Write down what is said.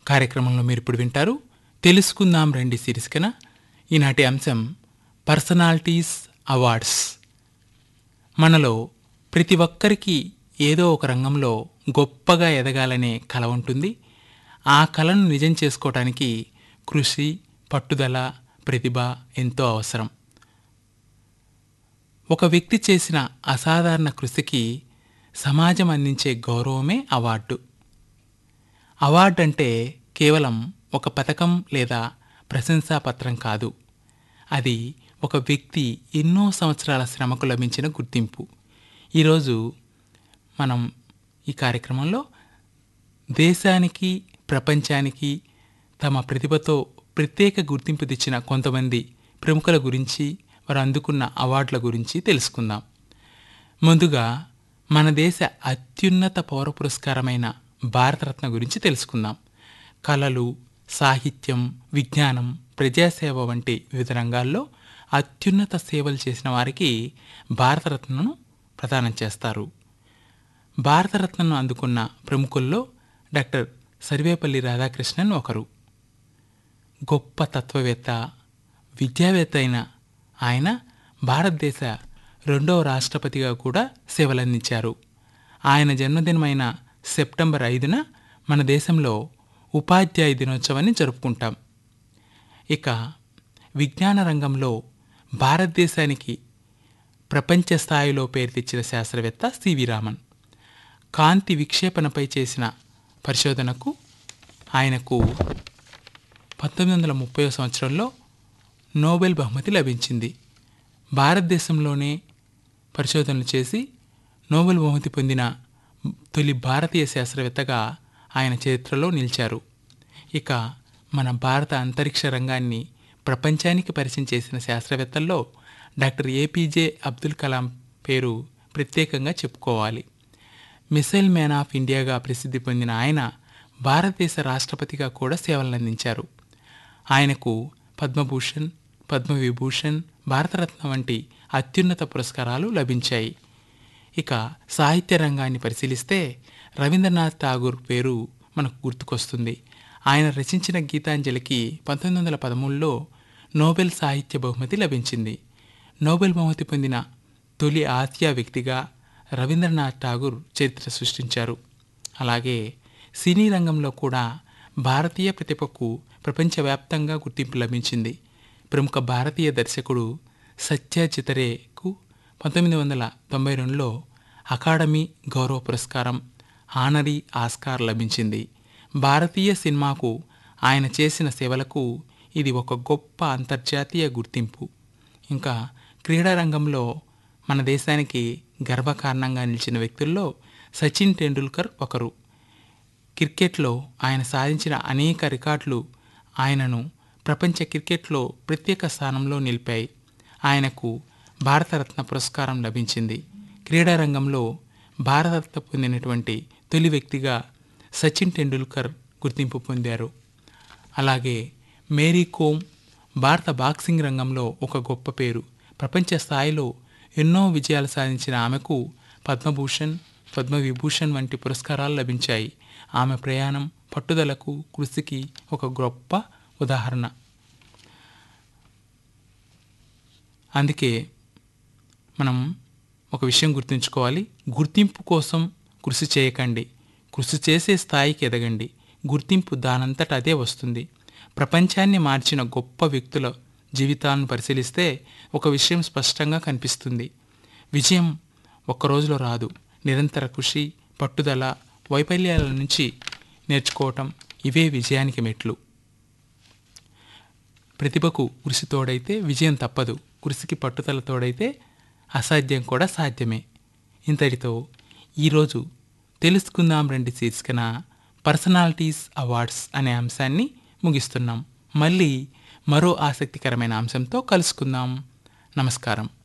కార్యక్రమంలో మీరు ఇప్పుడు వింటారు తెలుసుకుందాం రండి శీర్షికన ఈనాటి అంశం పర్సనాలిటీస్ అవార్డ్స్ మనలో ప్రతి ఒక్కరికి ఏదో ఒక రంగంలో గొప్పగా ఎదగాలనే కల ఉంటుంది ఆ కలను నిజం చేసుకోవటానికి కృషి పట్టుదల ప్రతిభ ఎంతో అవసరం ఒక వ్యక్తి చేసిన అసాధారణ కృషికి సమాజం అందించే గౌరవమే అవార్డు అవార్డు అంటే కేవలం ఒక పథకం లేదా ప్రశంసాపత్రం కాదు అది ఒక వ్యక్తి ఎన్నో సంవత్సరాల శ్రమకు లభించిన గుర్తింపు ఈరోజు మనం ఈ కార్యక్రమంలో దేశానికి ప్రపంచానికి తమ ప్రతిభతో ప్రత్యేక గుర్తింపు తెచ్చిన కొంతమంది ప్రముఖుల గురించి వారు అందుకున్న అవార్డుల గురించి తెలుసుకుందాం ముందుగా మన దేశ అత్యున్నత పౌర పురస్కారమైన భారతరత్న గురించి తెలుసుకుందాం కళలు సాహిత్యం విజ్ఞానం ప్రజాసేవ వంటి వివిధ రంగాల్లో అత్యున్నత సేవలు చేసిన వారికి భారతరత్నను ప్రదానం చేస్తారు భారతరత్నను అందుకున్న ప్రముఖుల్లో డాక్టర్ సర్వేపల్లి రాధాకృష్ణన్ ఒకరు గొప్ప తత్వవేత్త విద్యావేత్త అయిన ఆయన భారతదేశ రెండవ రాష్ట్రపతిగా కూడా సేవలందించారు ఆయన జన్మదినమైన సెప్టెంబర్ ఐదున మన దేశంలో ఉపాధ్యాయ దినోత్సవాన్ని జరుపుకుంటాం ఇక విజ్ఞాన రంగంలో భారతదేశానికి ప్రపంచ స్థాయిలో పేరు తెచ్చిన శాస్త్రవేత్త సివి రామన్ కాంతి విక్షేపణపై చేసిన పరిశోధనకు ఆయనకు పంతొమ్మిది వందల ముప్పై సంవత్సరంలో నోబెల్ బహుమతి లభించింది భారతదేశంలోనే పరిశోధనలు చేసి నోబెల్ బహుమతి పొందిన తొలి భారతీయ శాస్త్రవేత్తగా ఆయన చరిత్రలో నిలిచారు ఇక మన భారత అంతరిక్ష రంగాన్ని ప్రపంచానికి పరిచయం చేసిన శాస్త్రవేత్తల్లో డాక్టర్ ఏపీజే అబ్దుల్ కలాం పేరు ప్రత్యేకంగా చెప్పుకోవాలి మిసైల్ మ్యాన్ ఆఫ్ ఇండియాగా ప్రసిద్ధి పొందిన ఆయన భారతదేశ రాష్ట్రపతిగా కూడా సేవలందించారు ఆయనకు పద్మభూషణ్ పద్మవిభూషణ్ భారతరత్న వంటి అత్యున్నత పురస్కారాలు లభించాయి ఇక సాహిత్య రంగాన్ని పరిశీలిస్తే రవీంద్రనాథ్ ఠాగూర్ పేరు మనకు గుర్తుకొస్తుంది ఆయన రచించిన గీతాంజలికి పంతొమ్మిది వందల పదమూడులో నోబెల్ సాహిత్య బహుమతి లభించింది నోబెల్ బహుమతి పొందిన తొలి ఆసియా వ్యక్తిగా రవీంద్రనాథ్ ఠాగూర్ చరిత్ర సృష్టించారు అలాగే సినీ రంగంలో కూడా భారతీయ ప్రతిభకు ప్రపంచవ్యాప్తంగా గుర్తింపు లభించింది ప్రముఖ భారతీయ దర్శకుడు సత్య చితరేకు పంతొమ్మిది వందల తొంభై రెండులో అకాడమీ గౌరవ పురస్కారం ఆనరీ ఆస్కార్ లభించింది భారతీయ సినిమాకు ఆయన చేసిన సేవలకు ఇది ఒక గొప్ప అంతర్జాతీయ గుర్తింపు ఇంకా క్రీడా రంగంలో మన దేశానికి గర్వకారణంగా నిలిచిన వ్యక్తుల్లో సచిన్ టెండూల్కర్ ఒకరు క్రికెట్లో ఆయన సాధించిన అనేక రికార్డులు ఆయనను ప్రపంచ క్రికెట్లో ప్రత్యేక స్థానంలో నిలిపాయి ఆయనకు భారతరత్న పురస్కారం లభించింది క్రీడా రంగంలో భారతరత్న పొందినటువంటి తొలి వ్యక్తిగా సచిన్ టెండూల్కర్ గుర్తింపు పొందారు అలాగే మేరీ కోమ్ భారత బాక్సింగ్ రంగంలో ఒక గొప్ప పేరు ప్రపంచ స్థాయిలో ఎన్నో విజయాలు సాధించిన ఆమెకు పద్మభూషణ్ పద్మవిభూషణ్ వంటి పురస్కారాలు లభించాయి ఆమె ప్రయాణం పట్టుదలకు కృషికి ఒక గొప్ప ఉదాహరణ అందుకే మనం ఒక విషయం గుర్తుంచుకోవాలి గుర్తింపు కోసం కృషి చేయకండి కృషి చేసే స్థాయికి ఎదగండి గుర్తింపు దానంతట అదే వస్తుంది ప్రపంచాన్ని మార్చిన గొప్ప వ్యక్తుల జీవితాలను పరిశీలిస్తే ఒక విషయం స్పష్టంగా కనిపిస్తుంది విజయం ఒక్క రోజులో రాదు నిరంతర కృషి పట్టుదల వైఫల్యాల నుంచి నేర్చుకోవటం ఇవే విజయానికి మెట్లు ప్రతిభకు కృషి తోడైతే విజయం తప్పదు కృషికి పట్టుదల తోడైతే అసాధ్యం కూడా సాధ్యమే ఇంతటితో ఈరోజు తెలుసుకుందాం రండి శీర్షికన పర్సనాలిటీస్ అవార్డ్స్ అనే అంశాన్ని ముగిస్తున్నాం మళ్ళీ మరో ఆసక్తికరమైన అంశంతో కలుసుకుందాం నమస్కారం